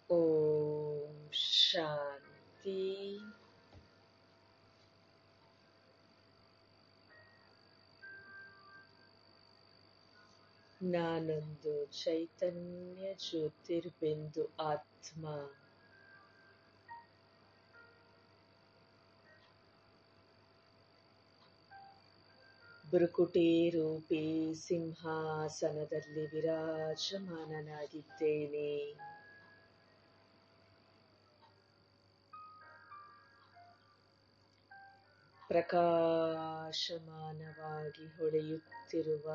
ಓಂ ಶಾಂತಿ ನಾನೊಂದು ಚೈತನ್ಯ ಜ್ಯೋತಿರ್ಬಿಂದು ಆತ್ಮ ಬುರುಕುಟಿ ರೂಪಿ ಸಿಂಹಾಸನದಲ್ಲಿ ವಿರಾಜಮಾನನಾಗಿದ್ದೇನೆ ಪ್ರಕಾಶಮಾನವಾಗಿ ಹೊಳೆಯುತ್ತಿರುವ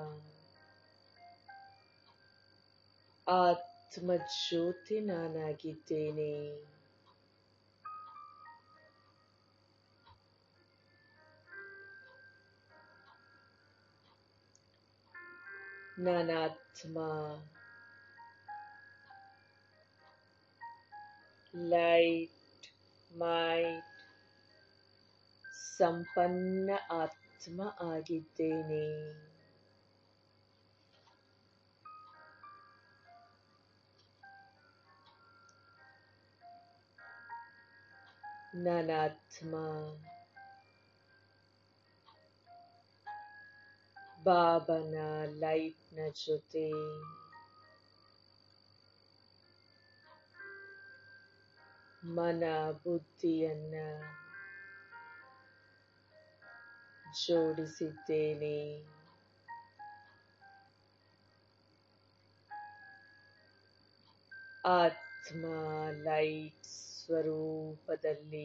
ಆತ್ಮಜ್ಯೋತಿ ನಾನಾಗಿದ್ದೇನೆ ನಾನಾತ್ಮ ಲೈಟ್ ಮೈಟ್ ಸಂಪನ್ನ ಆತ್ಮ ಆಗಿದ್ದೇನೆ ನಾನಾತ್ಮ ಬಾಬನ ಲೈಟ್ನ ಜೊತೆ ಮನ ಬುದ್ಧಿಯನ್ನ ಜೋಡಿಸಿದ್ದೇನೆ ಆತ್ಮ ಲೈಟ್ ಸ್ವರೂಪದಲ್ಲಿ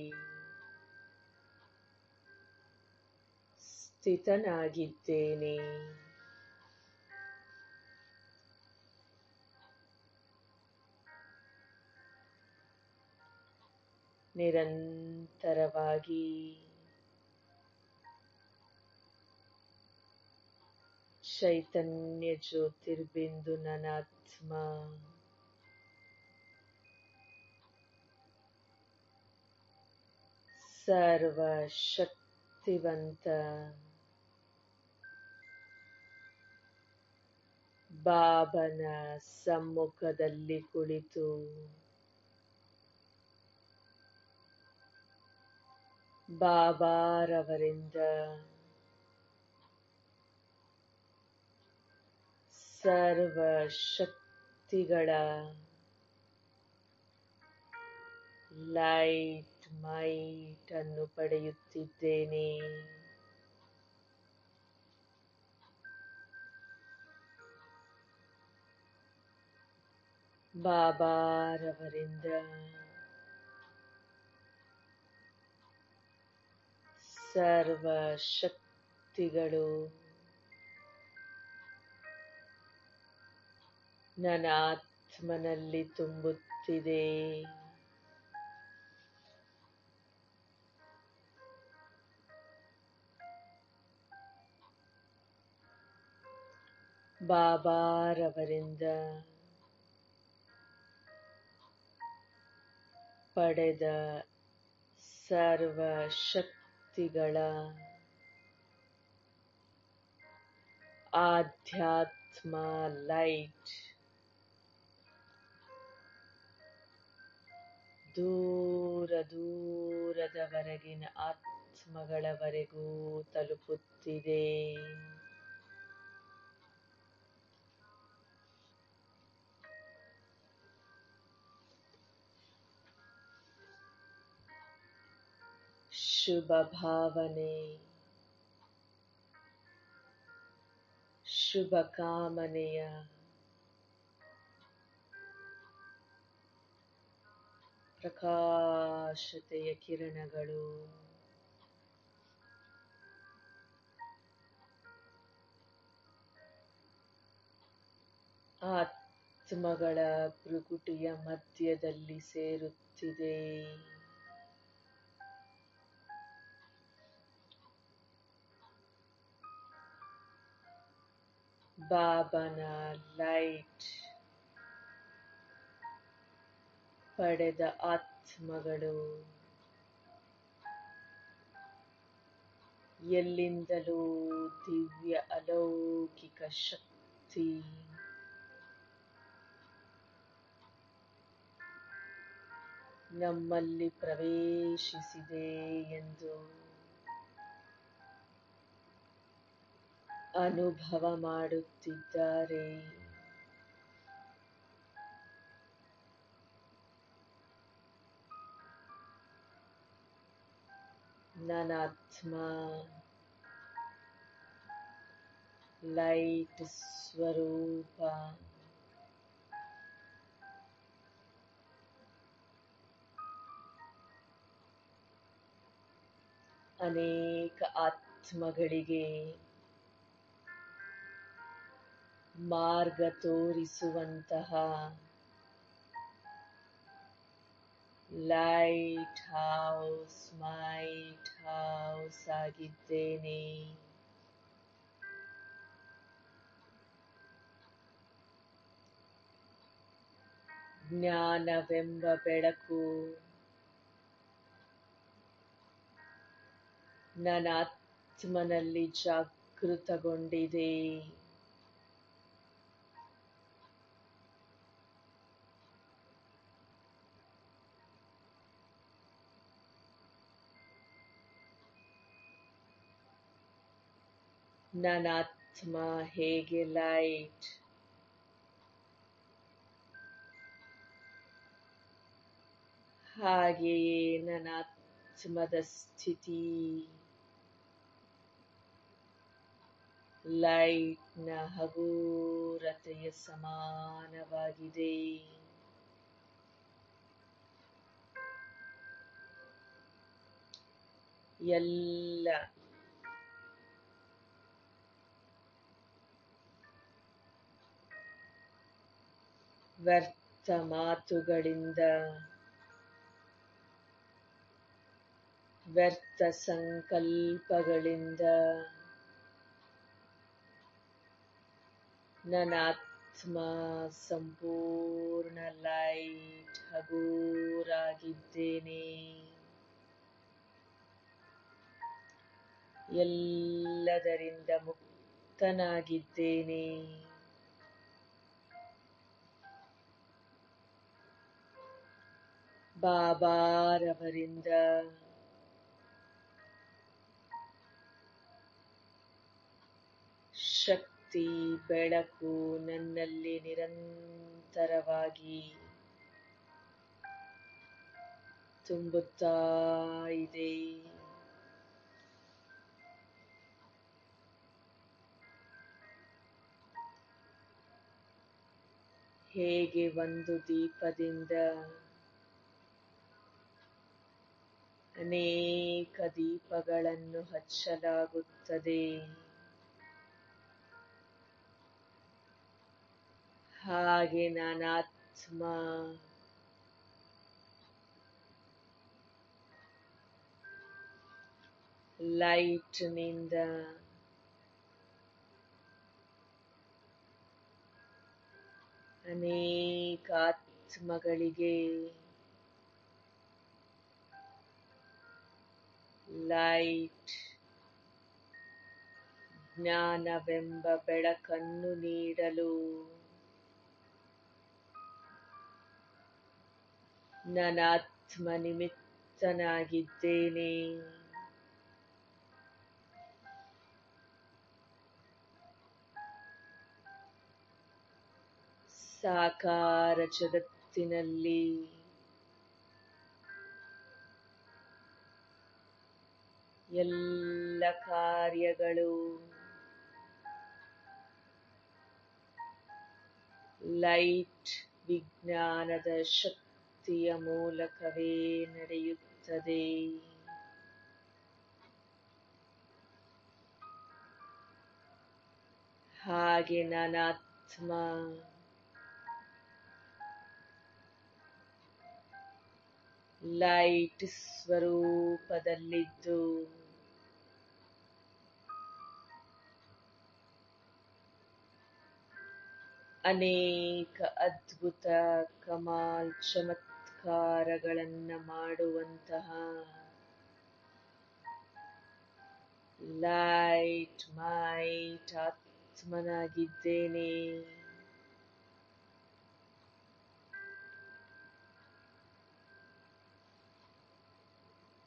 ಸ್ಥಿತನಾಗಿದ್ದೇನೆ ನಿರಂತರವಾಗಿ ಚೈತನ್ಯ ಜ್ಯೋತಿರ್ಬಿಂದು ನನಾತ್ಮ ಸರ್ವಶಕ್ತಿವಂತ ಬಾಬನ ಸಮ್ಮುಖದಲ್ಲಿ ಕುಳಿತು ಬಾಬಾರವರಿಂದ ಸರ್ವಶಕ್ತಿಗಳ ಲೈಟ್ ಮೈಟ್ ಅನ್ನು ಪಡೆಯುತ್ತಿದ್ದೇನೆ ಬಾಬಾರವರಿಂದ ಸರ್ವಶಕ್ತಿಗಳು ನನ್ನ ಆತ್ಮನಲ್ಲಿ ತುಂಬುತ್ತಿದೆ ಬಾಬಾರವರಿಂದ ಪಡೆದ ಸರ್ವಶಕ್ತಿಗಳ ಆಧ್ಯಾತ್ಮ ಲೈಟ್ ದೂರ ದೂರದವರೆಗಿನ ಆತ್ಮಗಳವರೆಗೂ ತಲುಪುತ್ತಿದೆ ಶುಭ ಭಾವನೆ ಶುಭ ಕಾಮನೆಯ ಪ್ರಕಾಶತೆಯ ಕಿರಣಗಳು ಆತ್ಮಗಳ ಭೃಗುಟಿಯ ಮಧ್ಯದಲ್ಲಿ ಸೇರುತ್ತಿದೆ ಬಾಬನ ಲೈಟ್ ಪಡೆದ ಆತ್ಮಗಳು ಎಲ್ಲಿಂದಲೂ ದಿವ್ಯ ಅಲೌಕಿಕ ಶಕ್ತಿ ನಮ್ಮಲ್ಲಿ ಪ್ರವೇಶಿಸಿದೆ ಎಂದು ಅನುಭವ ಮಾಡುತ್ತಿದ್ದಾರೆ ನನಾತ್ಮ ಲೈಟ್ ಸ್ವರೂಪ ಅನೇಕ ಆತ್ಮಗಳಿಗೆ ಮಾರ್ಗ ತೋರಿಸುವಂತಹ ಲೈಟ್ ಹೌಸ್ ಮೈಟ್ ಹೌಸ್ ಆಗಿದ್ದೇನೆ ಜ್ಞಾನವೆಂಬ ಬೆಳಕು ನನ್ನ ಆತ್ಮನಲ್ಲಿ ಜಾಗೃತಗೊಂಡಿದೆ ನನ್ನ ಆತ್ಮ ಹೇಗೆ ಲೈಟ್ ಹಾಗೆಯೇ ನನ್ನ ಆತ್ಮದ ಸ್ಥಿತಿ ಲೈಟ್ನ ಹಗೂರತೆಯ ಸಮಾನವಾಗಿದೆ ಎಲ್ಲ ವ್ಯರ್ಥ ಮಾತುಗಳಿಂದ ವ್ಯರ್ಥ ಸಂಕಲ್ಪಗಳಿಂದ ನನ್ನ ಆತ್ಮ ಸಂಪೂರ್ಣ ಲೈಟ್ ಹಗೂರಾಗಿದ್ದೇನೆ ಎಲ್ಲದರಿಂದ ಮುಕ್ತನಾಗಿದ್ದೇನೆ ಬಾಬಾರವರಿಂದ ಶಕ್ತಿ ಬೆಳಕು ನನ್ನಲ್ಲಿ ನಿರಂತರವಾಗಿ ತುಂಬುತ್ತಾ ಇದೆ ಹೇಗೆ ಒಂದು ದೀಪದಿಂದ ಅನೇಕ ದೀಪಗಳನ್ನು ಹಚ್ಚಲಾಗುತ್ತದೆ ಹಾಗೆ ನಾನಾತ್ಮ ಲೈಟ್ನಿಂದ ಅನೇಕ ಆತ್ಮಗಳಿಗೆ ಲೈಟ್ ಜ್ಞಾನವೆಂಬ ಬೆಳಕನ್ನು ನೀಡಲು ನನ್ನ ಆತ್ಮ ನಿಮಿತ್ತನಾಗಿದ್ದೇನೆ ಸಾಕಾರ ಜಗತ್ತಿನಲ್ಲಿ ಎಲ್ಲ ಕಾರ್ಯಗಳು ಲೈಟ್ ವಿಜ್ಞಾನದ ಶಕ್ತಿಯ ಮೂಲಕವೇ ನಡೆಯುತ್ತದೆ ಹಾಗೆ ನನ್ನ ಆತ್ಮ ಲೈಟ್ ಸ್ವರೂಪದಲ್ಲಿದ್ದು ಅನೇಕ ಅದ್ಭುತ ಕಮಾಲ್ ಚಮತ್ಕಾರಗಳನ್ನ ಮಾಡುವಂತಹ ಲೈಟ್ ಮೈಟ್ ಆತ್ಮನಾಗಿದ್ದೇನೆ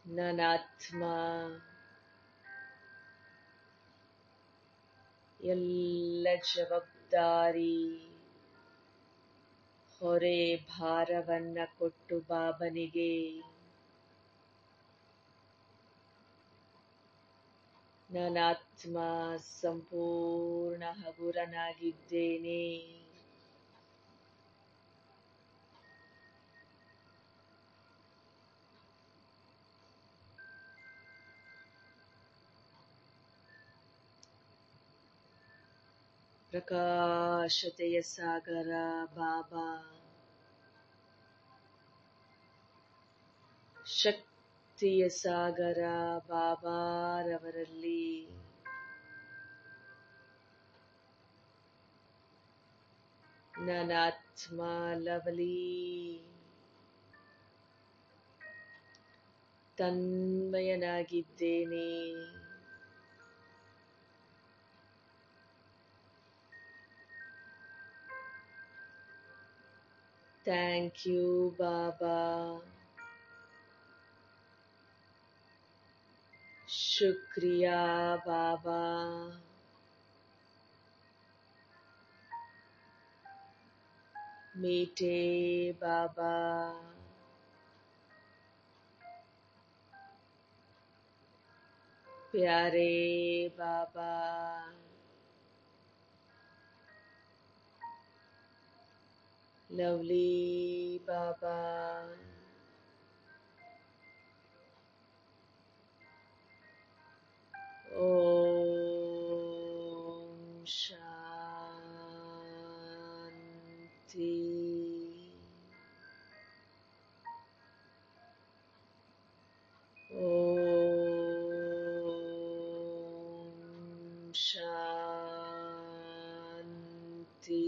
ನನಾತ್ಮ ಎಲ್ಲ ಜವಾಬ್ದಾರಿ ಹೊರೆ ಭಾರವನ್ನ ಕೊಟ್ಟು ಬಾಬನಿಗೆ ನಾನಾತ್ಮ ಸಂಪೂರ್ಣ ಹಗುರನಾಗಿದ್ದೇನೆ ಪ್ರಕಾಶತೆಯ ಸಾಗರ ಬಾಬಾ ಶಕ್ತಿಯ ಸಾಗರ ಬಾಬಾರವರಲ್ಲಿ ನನಾತ್ಮ ಲವಲಿ ತನ್ಮಯನಾಗಿದ್ದೇನೆ ಥ್ಯಾಂಕ್ ಯು ಬಾಬಾ ಶುಕ್ರಿಯಾ ಬಾಬಾ ಮೀಠೆ ಬಾಬಾ ಪ್ಯಾರೆ ಬಾಬಾ ಲವ್ಲಿ ಬಾಬಾ ಓಂ ಶಾಂತಿ ಓಂ ಶಾಂತಿ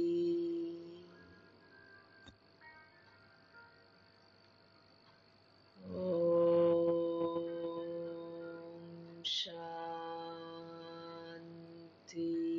ಓಂ ಶಾಂತಿ